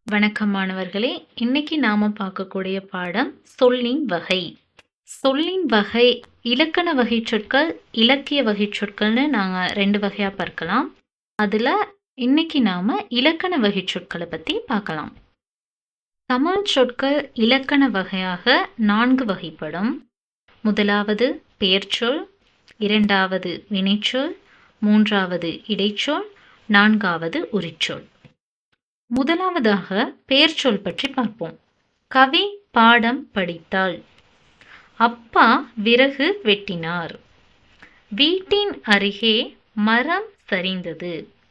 வணக்கம் மாணவர்களே இன்னைக்கு நாம பார்க்கக்கூடிய பாடம் சொல்லின் வகை சொல்லின் வகை இலக்கண வகை சொற்கள் இலக்கிய வகை சொற்கள்னு நாங்கள் ரெண்டு வகையாக பார்க்கலாம் அதில் இன்னைக்கு நாம இலக்கண வகை சொற்களை பற்றி பார்க்கலாம் தமிழ் சொற்கள் இலக்கண வகையாக நான்கு வகைப்படும் முதலாவது பெயர்ச்சொல் இரண்டாவது வினைச்சொல் மூன்றாவது இடைச்சொல் நான்காவது உரிச்சொல் முதலாவதாக பெயர்ச்சொல் பற்றி பார்ப்போம் கவி பாடம் படித்தாள் அப்பா விறகு வெட்டினார் வீட்டின் அருகே மரம் சரிந்தது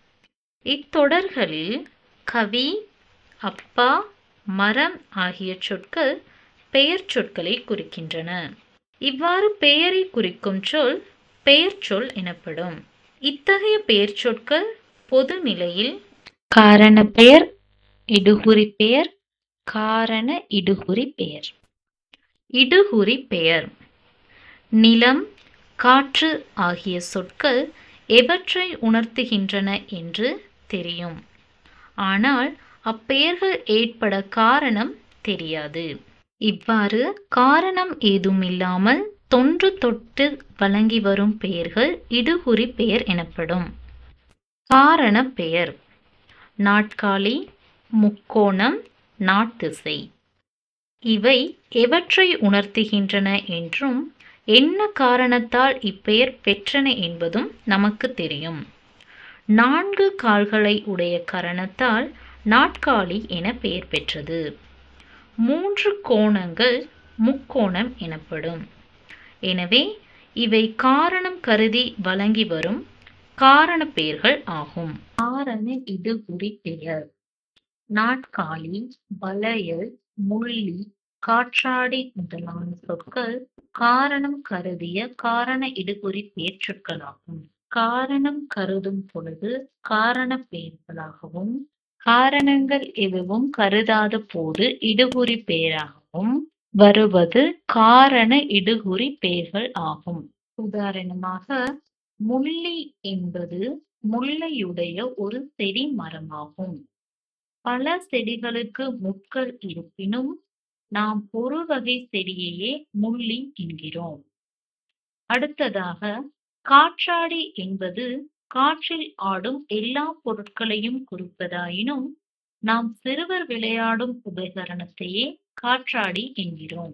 இத்தொடர்களில் கவி அப்பா மரம் ஆகிய சொற்கள் பெயர் சொற்களை குறிக்கின்றன இவ்வாறு பெயரை குறிக்கும் சொல் பெயர்ச்சொல் எனப்படும் இத்தகைய பெயர் சொற்கள் பொது நிலையில் காரண பெயர் இடுகுறி பெயர் காரண இடுகுறி பெயர் இடுகுறி பெயர் நிலம் காற்று ஆகிய சொற்கள் எவற்றை உணர்த்துகின்றன என்று தெரியும் ஆனால் அப்பெயர்கள் ஏற்பட காரணம் தெரியாது இவ்வாறு காரணம் ஏதுமில்லாமல் தொன்று தொட்டு வழங்கி வரும் பெயர்கள் இடுகுறி பெயர் எனப்படும் காரண பெயர் நாட்காலி முக்கோணம் நாட்டிசை இவை எவற்றை உணர்த்துகின்றன என்றும் என்ன காரணத்தால் இப்பெயர் பெற்றன என்பதும் நமக்கு தெரியும் நான்கு கால்களை உடைய காரணத்தால் நாட்காலி என பெயர் பெற்றது மூன்று கோணங்கள் முக்கோணம் எனப்படும் எனவே இவை காரணம் கருதி வழங்கி வரும் காரண பெயர்கள் ஆகும் காரண இடுகுறி பெயர் நாட்காலி வளையல் முள்ளி காற்றாடி முதலான சொற்கள் காரணம் கருதிய காரண இடுகுறி பெயர் சொற்களாகும் காரணம் கருதும் பொழுது காரண பெயர்களாகவும் காரணங்கள் எதுவும் கருதாத போது இடுகுறி பெயராகவும் வருவது காரண இடுகுறி பெயர்கள் ஆகும் உதாரணமாக முள்ளி என்பது முல்லையுடைய ஒரு செடி மரமாகும் பல செடிகளுக்கு முட்கள் இருப்பினும் நாம் ஒரு வகை செடியையே முள்ளி என்கிறோம் அடுத்ததாக காற்றாடி என்பது காற்றில் ஆடும் எல்லா பொருட்களையும் குறிப்பதாயினும் நாம் சிறுவர் விளையாடும் உபகரணத்தையே காற்றாடி என்கிறோம்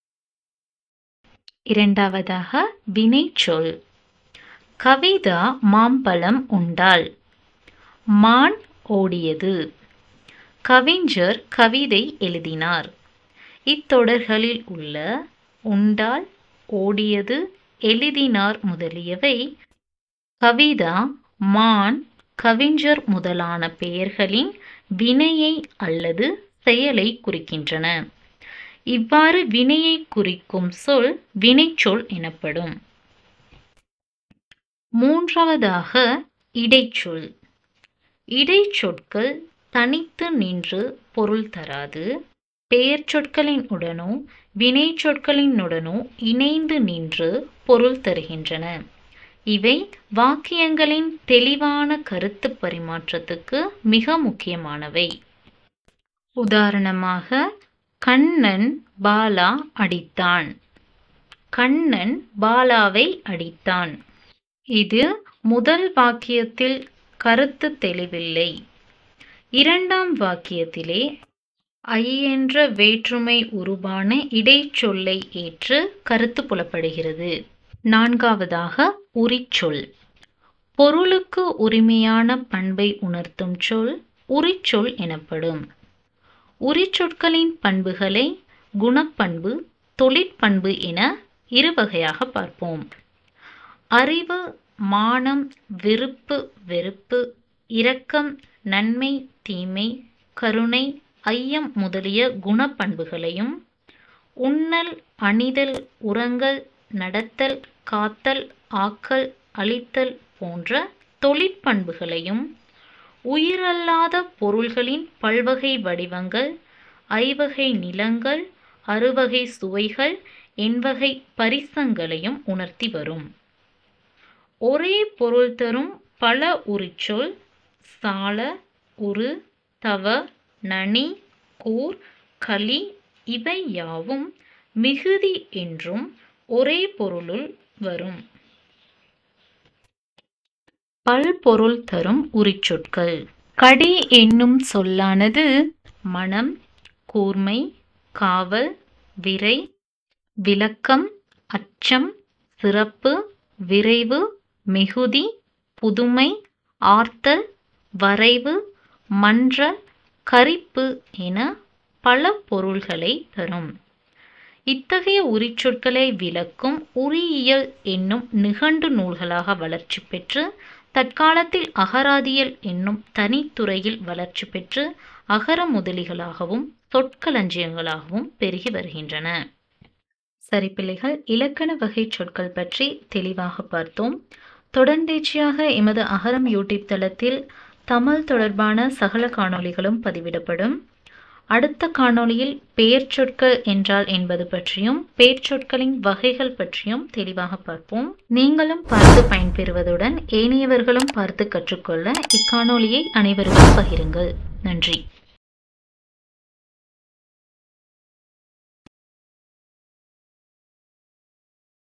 இரண்டாவதாக வினைச்சொல் கவிதா மாம்பழம் உண்டாள் மான் ஓடியது கவிஞர் கவிதை எழுதினார் இத்தொடர்களில் உள்ள உண்டால் ஓடியது எழுதினார் முதலியவை கவிதா மான் கவிஞர் முதலான பெயர்களின் வினையை அல்லது செயலை குறிக்கின்றன இவ்வாறு வினையை குறிக்கும் சொல் வினைச்சொல் எனப்படும் மூன்றாவதாக இடைச்சொல் இடைச்சொற்கள் தனித்து நின்று பொருள் தராது பெயர் சொற்களின் உடனோ வினை சொற்களினுடனோ இணைந்து நின்று பொருள் தருகின்றன இவை வாக்கியங்களின் தெளிவான கருத்து பரிமாற்றத்துக்கு மிக முக்கியமானவை உதாரணமாக கண்ணன் பாலா அடித்தான் கண்ணன் பாலாவை அடித்தான் இது முதல் வாக்கியத்தில் கருத்து தெளிவில்லை இரண்டாம் வாக்கியத்திலே ஐ என்ற வேற்றுமை உருவான இடைச்சொல்லை ஏற்று கருத்து புலப்படுகிறது நான்காவதாக உரிச்சொல் பொருளுக்கு உரிமையான பண்பை உணர்த்தும் சொல் உரிச்சொல் எனப்படும் உரிச்சொற்களின் பண்புகளை குணப்பண்பு தொழிற்பண்பு என இரு வகையாக பார்ப்போம் அறிவு மானம் விருப்பு வெறுப்பு இரக்கம் நன்மை தீமை கருணை ஐயம் முதலிய குணப்பண்புகளையும் உண்ணல் அணிதல் உறங்கல் நடத்தல் காத்தல் ஆக்கல் அழித்தல் போன்ற தொழிற்பண்புகளையும் உயிரல்லாத பொருள்களின் பல்வகை வடிவங்கள் ஐவகை நிலங்கள் அறுவகை சுவைகள் எண்வகை பரிசங்களையும் உணர்த்தி வரும் ஒரே பொருள் தரும் பல உரிச்சொல் சால உரு தவ நனி கூர் களி இவை யாவும் மிகுதி என்றும் ஒரே பொருளுள் வரும் பல்பொருள் தரும் உரிச்சொற்கள் கடி என்னும் சொல்லானது மனம் கூர்மை காவல் விரை விளக்கம் அச்சம் சிறப்பு விரைவு மிகுதி புதுமை ஆர்த்தல் வரைவு மன்ற கரிப்பு என பல பொருள்களை தரும் இத்தகைய உரிச்சொற்களை விளக்கும் உரியியல் என்னும் நிகண்டு நூல்களாக வளர்ச்சி பெற்று தற்காலத்தில் அகராதியல் என்னும் தனித்துறையில் வளர்ச்சி பெற்று அகர முதலிகளாகவும் சொற்களஞ்சியங்களாகவும் பெருகி வருகின்றன சரி பிள்ளைகள் இலக்கண வகை சொற்கள் பற்றி தெளிவாக பார்த்தோம் தொடர்ந்தேர்ச்சியாக எமது அகரம் யூடியூப் தளத்தில் தமிழ் தொடர்பான சகல காணொளிகளும் பதிவிடப்படும் அடுத்த காணொளியில் பெயர் சொற்கள் என்றால் என்பது பற்றியும் பெயர் சொற்களின் வகைகள் பற்றியும் தெளிவாக பார்ப்போம் நீங்களும் பார்த்து பயன்பெறுவதுடன் ஏனையவர்களும் பார்த்து கற்றுக்கொள்ள இக்காணொளியை அனைவருக்கும் பகிருங்கள் நன்றி